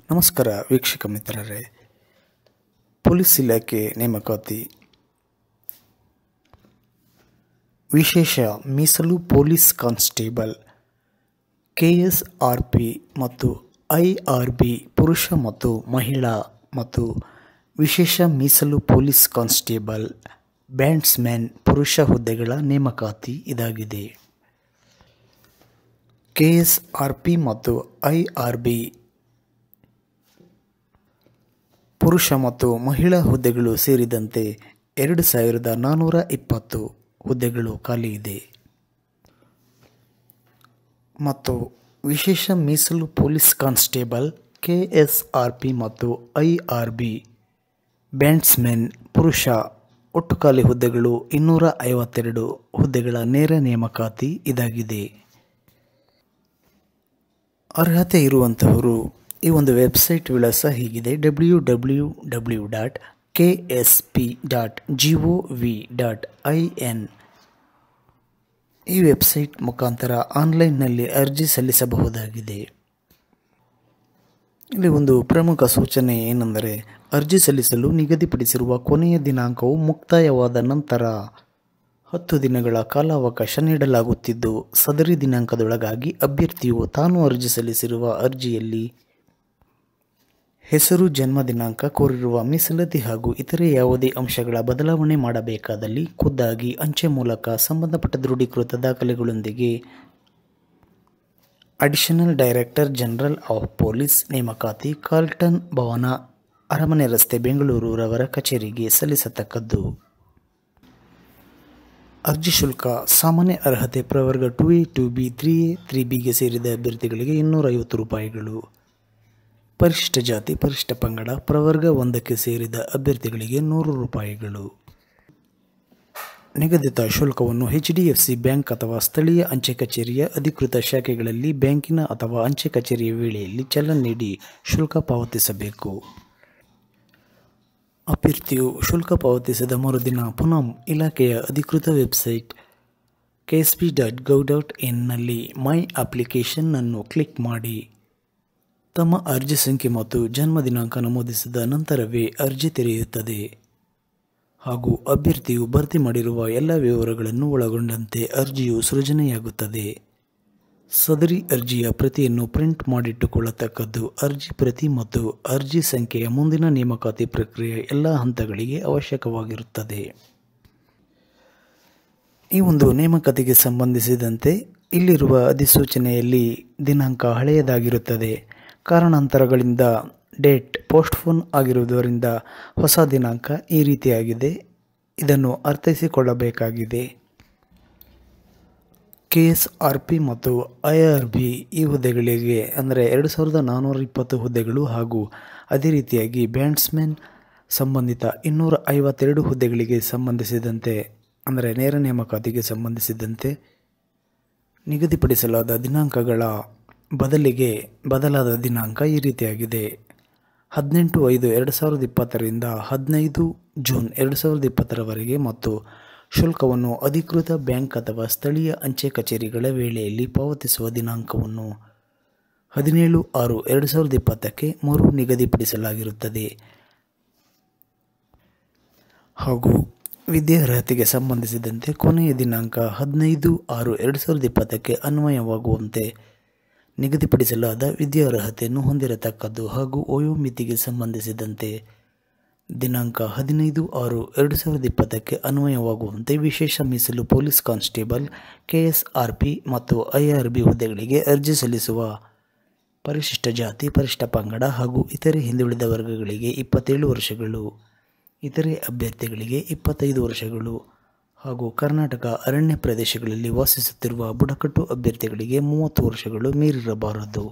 ನಮಸ್ಕಾರ ವೀಕ್ಷಕ ಮಿತ್ರರೇ ಪೊಲೀಸ್ ಇಲಾಖೆ ನೇಮಕಾತಿ ವಿಶೇಷ ಮೀಸಲು police constable K S R P ಮತ್ತು ಐ ಆರ್ ಬಿ ಪುರುಷ ಮತ್ತು ಮಹಿಳಾ ಮತ್ತು ವಿಶೇಷ ಮೀಸಲು ಪೊಲೀಸ್ ಕಾನ್ಸ್ಟೇಬಲ್ ಬ್ಯಾಂಡ್ಸ್ಮ್ಯಾನ್ ಪುರುಷ ಹುದ್ದೆಗಳ ನೇಮಕಾತಿ ಇದಾಗಿದೆ ಕೆ ಎಸ್ ಆರ್ ಪಿ ಮತ್ತು ಐ ಆರ್ ಬಿ ಪುರುಷ ಮತ್ತು ಮಹಿಳಾ ಹುದ್ದೆಗಳು ಸೇರಿದಂತೆ ಎರಡು ಸಾವಿರದ ನಾನ್ನೂರ ಇಪ್ಪತ್ತು ಹುದ್ದೆಗಳು ಖಾಲಿ ಇದೆ ಮತ್ತು ವಿಶೇಷ ಮೀಸಲು police constable K S R P ಮತ್ತು ಐ ಆರ್ ಬಿ ಬ್ಯಾಂಡ್ಸ್ಮೆನ್ ಪುರುಷ ಒಟ್ಟು ಖಾಲಿ ಹುದ್ದೆಗಳು ಇನ್ನೂರ ಐವತ್ತೆರಡು ಹುದ್ದೆಗಳ ನೇರ ನೇಮಕಾತಿ ಇದಾಗಿದೆ ಅರ್ಹತೆ ಇರುವಂತಹವರು ಈ ಒಂದು ವೆಬ್ಸೈಟ್ ವಿಳಾಸ ಹೀಗಿದೆ W W W dot K S P dot G O V dot I N ಈ ವೆಬ್ಸೈಟ್ ಮುಖಾಂತರ ಆನ್ಲೈನ್ನಲ್ಲಿ ಅರ್ಜಿ ಸಲ್ಲಿಸಬಹುದಾಗಿದೆ ಇಲ್ಲಿ ಒಂದು ಪ್ರಮುಖ ಸೂಚನೆ ಏನೆಂದರೆ ಅರ್ಜಿ ಸಲ್ಲಿಸಲು ನಿಗದಿಪಡಿಸಿರುವ ಕೊನೆಯ ದಿನಾಂಕವು ಮುಕ್ತಾಯವಾದ ನಂತರ ಹತ್ತು ದಿನಗಳ ಕಾಲಾವಕಾಶ ನೀಡಲಾಗುತ್ತಿದ್ದು ಸದರಿ ದಿನಾಂಕದೊಳಗಾಗಿ ಅಭ್ಯರ್ಥಿಯು ತಾನು ಅರ್ಜಿ ಸಲ್ಲಿಸಿರುವ ಅರ್ಜಿಯಲ್ಲಿ ಹೆಸರು ಜನ್ಮ ದಿನಾಂಕ ಕೋರಿರುವ ಮೀಸಲಾತಿ ಹಾಗೂ ಇತರೆ ಯಾವುದೇ ಅಂಶಗಳ ಬದಲಾವಣೆ ಮಾಡಬೇಕಾದಲ್ಲಿ ಖುದ್ದಾಗಿ ಅಂಚೆ ಮೂಲಕ ಸಂಬಂಧಪಟ್ಟ ದೃಢೀಕೃತ ದಾಖಲೆಗಳೊಂದಿಗೆ additional director general of police ನೇಮಕಾತಿ ಕಾರ್ಲ್ಟನ್ ಭವನ ಅರಮನೆ ರಸ್ತೆ ಬೆಂಗಳೂರು ರವರ ಕಚೇರಿಗೆ ಸಲ್ಲಿಸತಕ್ಕದ್ದು ಅರ್ಜಿ ಶುಲ್ಕ ಸಾಮಾನ್ಯ ಅರ್ಹತೆ ಪ್ರವರ್ಗ two A two B three A ತ್ರೀ ಬಿಗೆ ಸೇರಿದ ಅಭ್ಯರ್ಥಿಗಳಿಗೆ ಇನ್ನೂರೈವತ್ತು ರೂಪಾಯಿಗಳು ಪರಿಶಿಷ್ಟ ಜಾತಿ ಪರಿಶಿಷ್ಟ ಪಂಗಡ ಪ್ರವರ್ಗ ಒಂದಕ್ಕೆ ಸೇರಿದ ಅಭ್ಯರ್ಥಿಗಳಿಗೆ ನೂರು ರೂಪಾಯಿಗಳು ನಿಗದಿತ ಶುಲ್ಕವನ್ನು H D F C bank ಅಥವಾ ಸ್ಥಳೀಯ ಅಂಚೆ ಕಚೇರಿಯ ಅಧಿಕೃತ ಶಾಖೆಗಳಲ್ಲಿ ಬ್ಯಾಂಕಿನ ಅಥವಾ ಅಂಚೆ ಕಚೇರಿಯ ವೇಳೆಯಲ್ಲಿ ಚಲನ್ ನೀಡಿ ಶುಲ್ಕ ಪಾವತಿಸಬೇಕು ಅಭ್ಯರ್ಥಿಯು ಶುಲ್ಕ ಪಾವತಿಸಿದ ಮರುದಿನ ಪುನಃ ಇಲಾಖೆಯ ಅಧಿಕೃತ website K S P dot gov dot ಇನ್ನಲ್ಲಿ ಮೈ ಅಪ್ಲಿಕೇಶನ್ ಅನ್ನು ಕ್ಲಿಕ್ ಮಾಡಿ ತಮ್ಮ ಅರ್ಜಿ ಸಂಖ್ಯೆ ಮತ್ತು ಜನ್ಮ ದಿನಾಂಕ ನಮೂದಿಸಿದ ನಂತರವೇ ಅರ್ಜಿ ತೆರೆಯುತ್ತದೆ ಹಾಗೂ ಅಭ್ಯರ್ಥಿಯು ಭರ್ತಿ ಮಾಡಿರುವ ಎಲ್ಲ ವಿವರಗಳನ್ನು ಒಳಗೊಂಡಂತೆ ಅರ್ಜಿಯು ಸೃಜನೆಯಾಗುತ್ತದೆ ಸದರಿ ಅರ್ಜಿಯ ಪ್ರತಿಯನ್ನು ಪ್ರಿಂಟ್ ಮಾಡಿಟ್ಟುಕೊಳ್ಳತಕ್ಕದ್ದು ಅರ್ಜಿ ಪ್ರತಿ ಮತ್ತು ಅರ್ಜಿ ಸಂಖ್ಯೆಯ ಮುಂದಿನ ನೇಮಕಾತಿ ಪ್ರಕ್ರಿಯೆ ಎಲ್ಲ ಹಂತಗಳಿಗೆ ಅವಶ್ಯಕವಾಗಿರುತ್ತದೆ ಈ ಒಂದು ನೇಮಕಾತಿಗೆ ಸಂಬಂಧಿಸಿದಂತೆ ಇಲ್ಲಿರುವ ಅಧಿಸೂಚನೆಯಲ್ಲಿ ದಿನಾಂಕ ಹಳೆಯದಾಗಿರುತ್ತದೆ ಕಾರಣಾಂತರಗಳಿಂದ ಡೇಟ್ ಪೋಸ್ಟ್ಫೋನ್ ಆಗಿರುವುದರಿಂದ ಹೊಸ ದಿನಾಂಕ ಈ ರೀತಿಯಾಗಿದೆ ಇದನ್ನು ಅರ್ಥೈಸಿಕೊಳ್ಳಬೇಕಾಗಿದೆ ಕೆ ಎಸ್ ಆರ್ ಪಿ ಮತ್ತು ಐ ಆರ್ ಬಿ ಈ ಹುದ್ದೆಗಳಿಗೆ ಅಂದರೆ ಎರಡು ಸಾವಿರದ ನಾನ್ನೂರ ಇಪ್ಪತ್ತು ಹುದ್ದೆಗಳು ಹಾಗೂ ಅದೇ ರೀತಿಯಾಗಿ ಬ್ಯಾಂಡ್ಸ್ಮೆನ್ ಸಂಬಂಧಿತ ಇನ್ನೂರ ಐವತ್ತೆರಡು ಹುದ್ದೆಗಳಿಗೆ ಸಂಬಂಧಿಸಿದಂತೆ ಅಂದರೆ ನೇರ ನೇಮಕಾತಿಗೆ ಸಂಬಂಧಿಸಿದಂತೆ ನಿಗದಿಪಡಿಸಲಾದ ದಿನಾಂಕಗಳ ಬದಲಿಗೆ ಬದಲಾದ ದಿನಾಂಕ ಈ ರೀತಿಯಾಗಿದೆ ಹದಿನೆಂಟು ಐದು ಎರಡು ಸಾವಿರದ ಇಪ್ಪತ್ತರಿಂದ ಹದಿನೈದು ಜೂನ್ ಎರಡು ಸಾವಿರದ ಇಪ್ಪತ್ತರವರೆಗೆ ಮತ್ತು ಶುಲ್ಕವನ್ನು ಅಧಿಕೃತ ಬ್ಯಾಂಕ್ ಅಥವಾ ಸ್ಥಳೀಯ ಅಂಚೆ ಕಚೇರಿಗಳ ವೇಳೆಯಲ್ಲಿ ಪಾವತಿಸುವ ದಿನಾಂಕವನ್ನು ಹದಿನೇಳು ಆರು ಎರಡು ಸಾವಿರದ ಇಪ್ಪತ್ತಕ್ಕೆ ಮರು ನಿಗದಿಪಡಿಸಲಾಗಿರುತ್ತದೆ ಹಾಗೂ ವಿದ್ಯಾರ್ಹತೆಗೆ ಸಂಬಂಧಿಸಿದಂತೆ ಕೊನೆಯ ದಿನಾಂಕ ಹದಿನೈದು ಆರು ಎರಡು ಸಾವಿರದ ಇಪ್ಪತ್ತಕ್ಕೆ ಅನ್ವಯವಾಗುವಂತೆ ನಿಗದಿಪಡಿಸಲಾದ ವಿದ್ಯಾರ್ಹತೆಯನ್ನು ಹೊಂದಿರತಕ್ಕದ್ದು ಹಾಗೂ ವಯೋಮಿತಿಗೆ ಸಂಬಂಧಿಸಿದಂತೆ ದಿನಾಂಕ ಹದಿನೈದು ಆರು ಎರಡು ಸಾವಿರದ ಇಪ್ಪತ್ತಕ್ಕೆ ಅನ್ವಯವಾಗುವಂತೆ ವಿಶೇಷ ಮೀಸಲು police constable K S R P ಮತ್ತು ಐ ಆರ್ ಬಿ ಹುದ್ದೆಗಳಿಗೆ ಅರ್ಜಿ ಸಲ್ಲಿಸುವ ಪರಿಶಿಷ್ಟ ಜಾತಿ ಪರಿಶಿಷ್ಟ ಪಂಗಡ ಹಾಗೂ ಇತರೆ ಹಿಂದುಳಿದ ವರ್ಗಗಳಿಗೆ ಇಪ್ಪತ್ತೇಳು ವರ್ಷಗಳು ಇತರೆ ಅಭ್ಯರ್ಥಿಗಳಿಗೆ ಇಪ್ಪತ್ತೈದು ವರ್ಷಗಳು ಹಾಗೂ ಕರ್ನಾಟಕ ಅರಣ್ಯ ಪ್ರದೇಶಗಳಲ್ಲಿ ವಾಸಿಸುತ್ತಿರುವ ಬುಡಕಟ್ಟು ಅಭ್ಯರ್ಥಿಗಳಿಗೆ ಮೂವತ್ತು ವರ್ಷಗಳು ಮೀರಿರಬಾರದು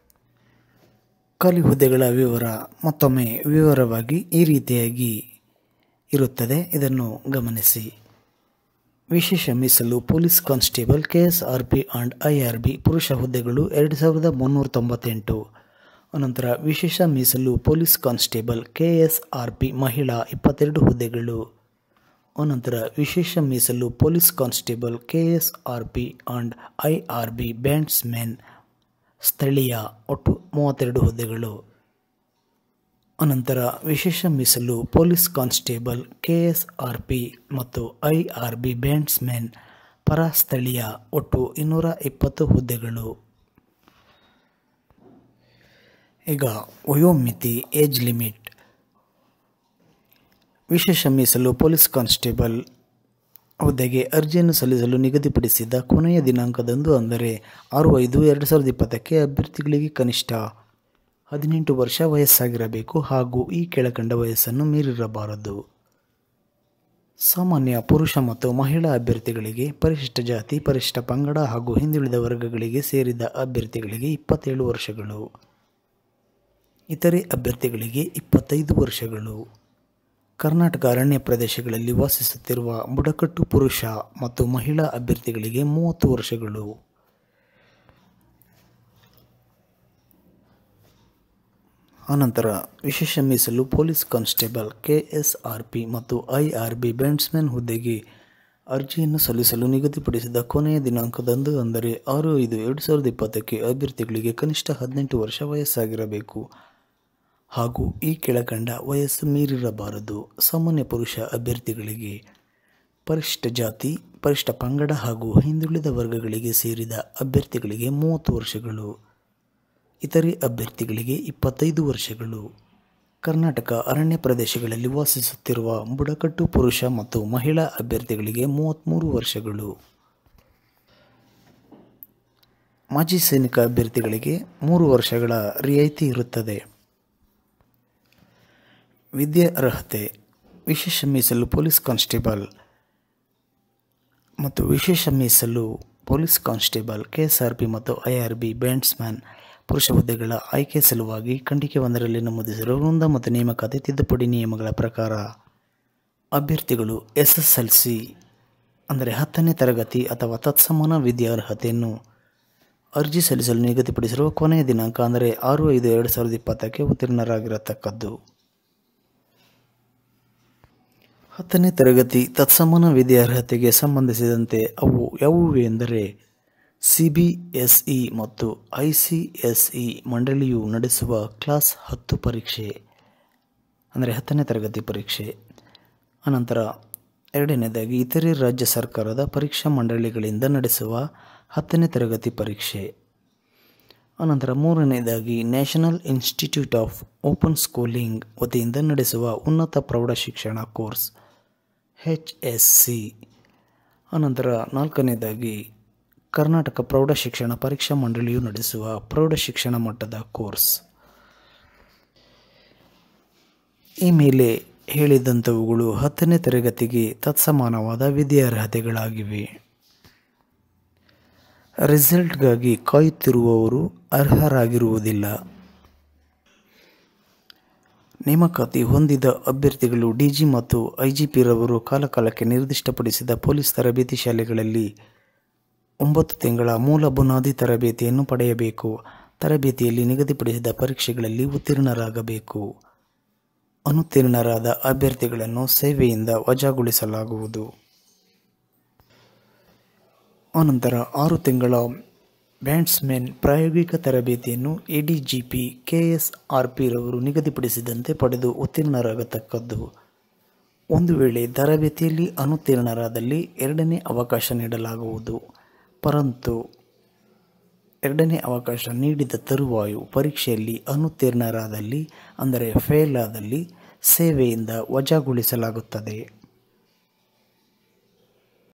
ಖಾಲಿ ಹುದ್ದೆಗಳ ವಿವರ ಮತ್ತೊಮ್ಮೆ ವಿವರವಾಗಿ ಈ ರೀತಿಯಾಗಿ ಇರುತ್ತದೆ ಇದನ್ನು ಗಮನಿಸಿ ವಿಶೇಷ ಮೀಸಲು police constable K S R P and I R B ಪುರುಷ ಹುದ್ದೆಗಳು ಎರಡು ಸಾವಿರದ ಮುನ್ನೂರ ತೊಂಬತ್ತೆಂಟು ಅನಂತರ ವಿಶೇಷ ಮೀಸಲು police constable K S R P ಮಹಿಳಾ ಇಪ್ಪತ್ತೆರಡು ಹುದ್ದೆಗಳು ಅನಂತರ ವಿಶೇಷ ಮೀಸಲು police constable K S R P and I R B bandsmen ಸ್ಥಳೀಯ ಒಟ್ಟು ಮೂವತ್ತೆರಡು ಹುದ್ದೆಗಳು ಅನಂತರ ವಿಶೇಷ ಮೀಸಲು ಪೊಲೀಸ್ ಕಾನ್ಸ್ಟೇಬಲ್ ಕೆಎಸ್ಆರ್ಪಿ ಮತ್ತು ಐಆರ್ಬಿ ಬ್ಯಾಂಡ್ಸ್ಮೆನ್ ಪರ ಸ್ಥಳೀಯ ಒಟ್ಟು ಇನ್ನೂರ ಇಪ್ಪತ್ತು ಹುದ್ದೆಗಳು ಈಗ ವಯೋಮಿತಿ ಏಜ್ ಲಿಮಿಟ್ ವಿಶೇಷ ಮೀಸಲು ಪೊಲೀಸ್ ಕಾನ್ಸ್ಟೇಬಲ್ ಹುದ್ದೆಗೆ ಅರ್ಜಿಯನ್ನು ಸಲ್ಲಿಸಲು ನಿಗದಿಪಡಿಸಿದ ಕೊನೆಯ ದಿನಾಂಕದಂದು ಅಂದರೆ ಆರು ಐದು ಎರಡು ಸಾವಿರದ ಇಪ್ಪತ್ತಕ್ಕೆ ಅಭ್ಯರ್ಥಿಗಳಿಗೆ ಕನಿಷ್ಠ ಹದಿನೆಂಟು ವರ್ಷ ವಯಸ್ಸಾಗಿರಬೇಕು ಹಾಗೂ ಈ ಕೆಳಕಂಡ ವಯಸ್ಸನ್ನು ಮೀರಿರಬಾರದು ಸಾಮಾನ್ಯ ಪುರುಷ ಮತ್ತು ಮಹಿಳಾ ಅಭ್ಯರ್ಥಿಗಳಿಗೆ ಪರಿಶಿಷ್ಟ ಜಾತಿ ಪರಿಶಿಷ್ಟ ಪಂಗಡ ಹಾಗೂ ಹಿಂದುಳಿದ ವರ್ಗಗಳಿಗೆ ಸೇರಿದ ಅಭ್ಯರ್ಥಿಗಳಿಗೆ ಇಪ್ಪತ್ತೇಳು ವರ್ಷಗಳು ಇತರೆ ಅಭ್ಯರ್ಥಿಗಳಿಗೆ ಇಪ್ಪತ್ತೈದು ವರ್ಷಗಳು ಕರ್ನಾಟಕ ಅರಣ್ಯ ಪ್ರದೇಶಗಳಲ್ಲಿ ವಾಸಿಸುತ್ತಿರುವ ಬುಡಕಟ್ಟು ಪುರುಷ ಮತ್ತು ಮಹಿಳಾ ಅಭ್ಯರ್ಥಿಗಳಿಗೆ ಮೂವತ್ತು ವರ್ಷಗಳು ಅನಂತರ ವಿಶೇಷ ಮೀಸಲು ಪೊಲೀಸ್ ಕಾನ್ಸ್ಟೇಬಲ್ ಕೆಎಸ್ಆರ್ಪಿ ಮತ್ತು ಐಆರ್ಬಿ ಬ್ಯಾಂಡ್ಸ್ಮನ್ ಹುದ್ದೆಗೆ ಅರ್ಜಿಯನ್ನು ಸಲ್ಲಿಸಲು ನಿಗದಿಪಡಿಸಿದ ಕೊನೆಯ ದಿನಾಂಕದಂದು ಅಂದರೆ ಆರು ಐದು ಎರಡು ಸಾವಿರದ ಇಪ್ಪತ್ತಕ್ಕೆ ಅಭ್ಯರ್ಥಿಗಳಿಗೆ ಕನಿಷ್ಠ ಹದಿನೆಂಟು ವರ್ಷ ವಯಸ್ಸಾಗಿರಬೇಕು ಹಾಗೂ ಈ ಕೆಳಕಂಡ ವಯಸ್ಸು ಮೀರಿರಬಾರದು ಸಾಮಾನ್ಯ ಪುರುಷ ಅಭ್ಯರ್ಥಿಗಳಿಗೆ ಪರಿಶಿಷ್ಟ ಜಾತಿ ಪರಿಶಿಷ್ಟ ಪಂಗಡ ಹಾಗೂ ಹಿಂದುಳಿದ ವರ್ಗಗಳಿಗೆ ಸೇರಿದ ಅಭ್ಯರ್ಥಿಗಳಿಗೆ ಮೂವತ್ತು ವರ್ಷಗಳು ಇತರೆ ಅಭ್ಯರ್ಥಿಗಳಿಗೆ ಇಪ್ಪತ್ತೈದು ವರ್ಷಗಳು ಕರ್ನಾಟಕ ಅರಣ್ಯ ಪ್ರದೇಶಗಳಲ್ಲಿ ವಾಸಿಸುತ್ತಿರುವ ಬುಡಕಟ್ಟು ಪುರುಷ ಮತ್ತು ಮಹಿಳಾ ಅಭ್ಯರ್ಥಿಗಳಿಗೆ ಮೂವತ್ತ್ಮೂರು ವರ್ಷಗಳು ಮಾಜಿ ಸೈನಿಕ ಅಭ್ಯರ್ಥಿಗಳಿಗೆ ಮೂರು ವರ್ಷಗಳ ರಿಯಾಯಿತಿ ಇರುತ್ತದೆ ವಿದ್ಯೆ ಅರ್ಹತೆ ವಿಶೇಷ ಮೀಸಲು ಪೊಲೀಸ್ ಕಾನ್ಸ್ಟೇಬಲ್ ಮತ್ತು ವಿಶೇಷ ಮೀಸಲು ಪೊಲೀಸ್ ಕಾನ್ಸ್ಟೇಬಲ್ ಕೆಎಸ್ಆರ್ಪಿ ಮತ್ತು ಐಆರ್ಬಿ ಬ್ಯಾಂಡ್ಸ್ಮ್ಯಾನ್ ಪುರುಷ ಹುದ್ದೆಗಳ ಆಯ್ಕೆ ಸಲುವಾಗಿ ಖಂಡಿಕೆ ಒಂದರಲ್ಲಿ ನಮೂದಿಸಿರುವ ವೃಂದ ಮತ್ತು ನೇಮಕಾತಿ ತಿದ್ದುಪಡಿ ನಿಯಮಗಳ ಪ್ರಕಾರ ಅಭ್ಯರ್ಥಿಗಳು ಎಸ್ ಎಸ್ ಎಲ್ ಸಿ ಅಂದರೆ ಹತ್ತನೇ ತರಗತಿ ಅಥವಾ ತತ್ಸಮಾನ ವಿದ್ಯಾರ್ಹತೆಯನ್ನು ಅರ್ಜಿ ಸಲ್ಲಿಸಲು ನಿಗದಿಪಡಿಸಿರುವ ಕೊನೆಯ ದಿನಾಂಕ ಅಂದರೆ ಆರು ಐದು ಎರಡು ಸಾವಿರದ ಇಪ್ಪತ್ತಕ್ಕೆ ಉತ್ತೀರ್ಣರಾಗಿರತಕ್ಕದ್ದು ಹತ್ತನೇ ತರಗತಿ ತತ್ಸಮಾನ ವಿದ್ಯಾರ್ಹತೆಗೆ ಸಂಬಂಧಿಸಿದಂತೆ ಅವು ಯಾವುವು ಎಂದರೆ ಸಿ ಬಿ ಎಸ್ ಇ ಮತ್ತು ಐ ಸಿ ಎಸ್ ಇ ಮಂಡಳಿಯು ನಡೆಸುವ ಕ್ಲಾಸ್ ಹತ್ತು ಪರೀಕ್ಷೆ ಅಂದರೆ ಹತ್ತನೇ ತರಗತಿ ಪರೀಕ್ಷೆ ಅನಂತರ ಎರಡನೇದಾಗಿ ಇತರೆ ರಾಜ್ಯ ಸರ್ಕಾರದ ಪರೀಕ್ಷಾ ಮಂಡಳಿಗಳಿಂದ ನಡೆಸುವ ಹತ್ತನೇ ತರಗತಿ ಪರೀಕ್ಷೆ ಅನಂತರ ಮೂರನೇದಾಗಿ national institute of open schooling ವತಿಯಿಂದ ನಡೆಸುವ ಉನ್ನತ ಪ್ರೌಢ ಶಿಕ್ಷಣ ಕೋರ್ಸ್ ಹೆಚ್ ಎಸ್ ಸಿ ಅನಂತರ ನಾಲ್ಕನೇದಾಗಿ ಕರ್ನಾಟಕ ಪ್ರೌಢ ಶಿಕ್ಷಣ ಪರೀಕ್ಷಾ ಮಂಡಳಿಯು ನಡೆಸುವ ಪ್ರೌಢ ಶಿಕ್ಷಣ ಮಟ್ಟದ ಕೋರ್ಸ್ ಈ ಮೇಲೆ ಹೇಳಿದಂಥವುಗಳು ಹತ್ತನೇ ತರಗತಿಗೆ ತತ್ಸಮಾನವಾದ ವಿದ್ಯಾರ್ಹತೆಗಳಾಗಿವೆ ರಿಸಲ್ಟ್ಗಾಗಿ ಕಾಯುತ್ತಿರುವವರು ಅರ್ಹರಾಗಿರುವುದಿಲ್ಲ ನೇಮಕಾತಿ ಹೊಂದಿದ ಅಭ್ಯರ್ಥಿಗಳು ಡಿಜಿ ಮತ್ತು ಐಜಿಪಿರವರು ಕಾಲಕಾಲಕ್ಕೆ ನಿರ್ದಿಷ್ಟಪಡಿಸಿದ ಪೊಲೀಸ್ ತರಬೇತಿ ಶಾಲೆಗಳಲ್ಲಿ ಒಂಬತ್ತು ತಿಂಗಳ ಮೂಲ ಬುನಾದಿ ತರಬೇತಿಯನ್ನು ಪಡೆಯಬೇಕು ತರಬೇತಿಯಲ್ಲಿ ನಿಗದಿಪಡಿಸಿದ ಪರೀಕ್ಷೆಗಳಲ್ಲಿ ಉತ್ತೀರ್ಣರಾಗಬೇಕು ಅನುತ್ತೀರ್ಣರಾದ ಅಭ್ಯರ್ಥಿಗಳನ್ನು ಸೇವೆಯಿಂದ ವಜಾಗೊಳಿಸಲಾಗುವುದು ಅನಂತರ ಆರು ತಿಂಗಳ ಬ್ಯಾಂಡ್ಸ್ಮೆನ್ ಪ್ರಾಯೋಗಿಕ ತರಬೇತಿಯನ್ನು ಎಡಿಜಿಪಿ ಕೆಎಸ್ಆರ್ಪಿರವರು ನಿಗದಿಪಡಿಸಿದಂತೆ ಪಡೆದು ಉತ್ತೀರ್ಣರಾಗತಕ್ಕದ್ದು ಒಂದು ವೇಳೆ ತರಬೇತಿಯಲ್ಲಿ ಅನುತ್ತೀರ್ಣರಾದಲ್ಲಿ ಎರಡನೇ ಅವಕಾಶ ನೀಡಲಾಗುವುದು ಪರಂತು ಎರಡನೇ ಅವಕಾಶ ನೀಡಿದ ತರುವಾಯು ಪರೀಕ್ಷೆಯಲ್ಲಿ ಅನುತ್ತೀರ್ಣರಾದಲ್ಲಿ ಅಂದರೆ ಫೇಲ್ ಆದಲ್ಲಿ ಸೇವೆಯಿಂದ ವಜಾಗೊಳಿಸಲಾಗುತ್ತದೆ